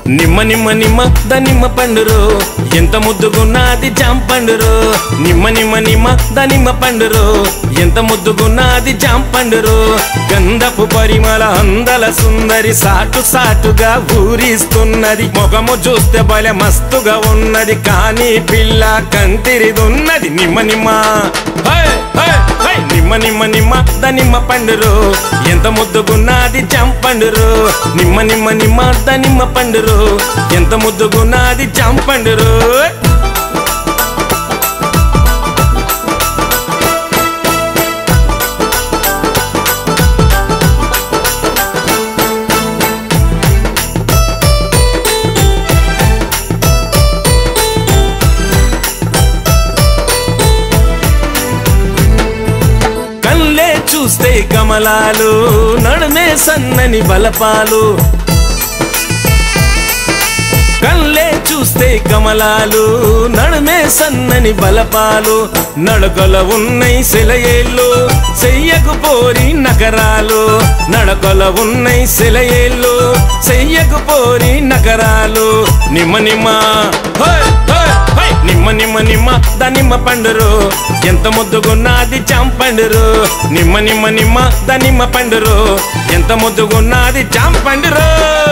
నిమ్మ నిమ్మ నిమ్మ ద నిమ్మ పండురు ఎంత ముద్దుగున్నది జాంపండురు నిమ్మ నిమ్మ నిమ్మ ద నిమ్మ పండురు ఎంత ముద్దుగున్నది జాంపండురు గంధపు పరిమళ అందల సుందరి సాటు సాటుగా ఊరిస్తున్నది మొగము చూస్తే భలే మస్తుగా ఉన్నది కానీ పిల్ల కంటిరిదున్నది నిమ్మ నిమ్మ హే, హే, హే, నిమ్మ నిమ్మ నిమ్మ ద నిమ్మ పండురు ఎంత ముద్దుగున్నది చంపండురు నిమ్మ నిమ్మ నిమ్మ ద నిమ్మ పండురు ఎంత ముద్దుగున్నది చంపండురు కళ్ళే చూస్తే కమలాలు నడుమే సన్నని బలపాలు కళ్ళే చూస్తే కమలాలు నడుమే సన్నని బలపాలు నడకల ఉన్నై సెలయేళ్ళు చెయ్యకు పోరి నగరాలు నడకల ఉన్నై సెలయేళ్ళు చెయ్యకు పోరి నగరాలు నిమ్మ నిమ్మ హోయ్, హోయ్, హోయ్. నిమ్మ నిమ్మ నిమ్మ ద నిమ్మ పండురు ఎంత ముద్దుగున్నది చాంపండురు నిమ్మ నిమ్మ నిమ్మ ద నిమ్మ పండురు ఎంత ముద్దుగున్నది చాంపండురు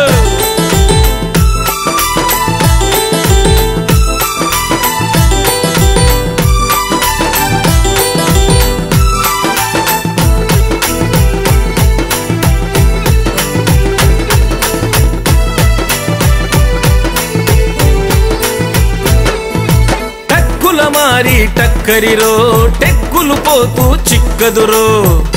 టక్కుల మారి టక్కరిరో టెక్కులు పోతూ చిక్కదురో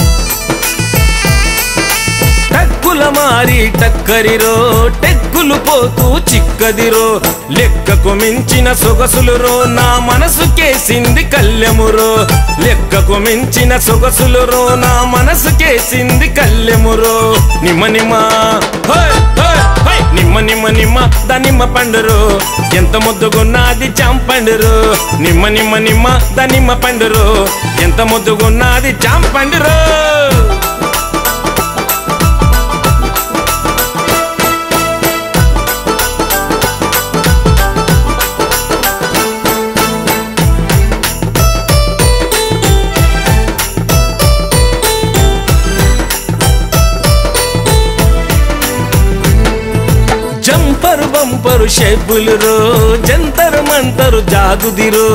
టక్కుల మారి టక్కరిరో టెక్కులు పోతూ చిక్కదిరో లెక్కకు మించిన సొగసులురో నా మనసుకేసింది కళ్ళెమురో లెక్కకు మించిన సొగసులురో నా మనసుకేసింది కళ్ళెమురో నిమ్మ నిమ్మ హోయ్, హోయ్, హోయ్. నిమ్మ నిమ్మ నిమ్మ ద నిమ్మ పండురు ఎంత ముద్దుగున్నది చాంపండురు నిమ్మ నిమ్మ నిమ్మ ద నిమ్మ పండురు ఎంత ముద్దుగున్నది చాంపండురు జంపరు బంపరు షేపులు రో జంతరు మంతరు జాదుదిరో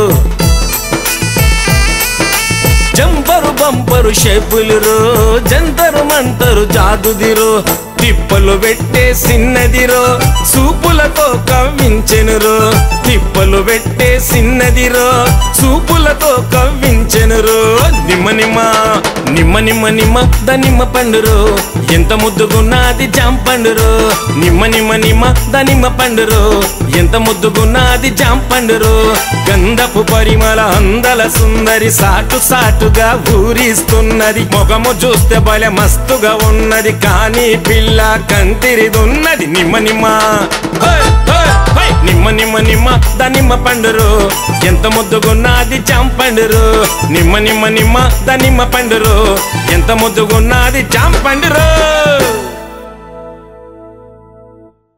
జంపరు బంపరు షేపులు రో జంతరు మంతరు జాదుదిరో తిప్పలు పెట్టే సిన్నదిరో సూపులతో కవ్వించెనురో తిప్పలు పెట్టే సిన్నదిరో సూపులతో కవ్వించెనురో నిమ్మ నిమ్మ నిమ్మ నిమ్మ నిమ్మ ద నిమ్మ పండురు ఎంత ముద్దుగున్నది జాంపండురు నిమ్మ నిమ్మ నిమ్మ ద నిమ్మ పండురు ఎంత ముద్దుగున్నది జాంపండురు గంధపు పరిమళ అందల సుందరి సాటు సాటుగా ఊరిస్తున్నది మొగము చూస్తే భలే మస్తుగా ఉన్నది కానీ పిల్ల కంటిరిదున్నది నిమ్మ నిమ్మ హోయ్, హోయ్, హోయ్. నిమ్మ నిమ్మ నిమ్మ ద నిమ్మ పండురు ఎంత ముద్దుగున్నది చాంపండురు నిమ్మ నిమ్మ నిమ్మ ద నిమ్మ పండురు ఎంత ముద్దుగున్నది చాంపండురు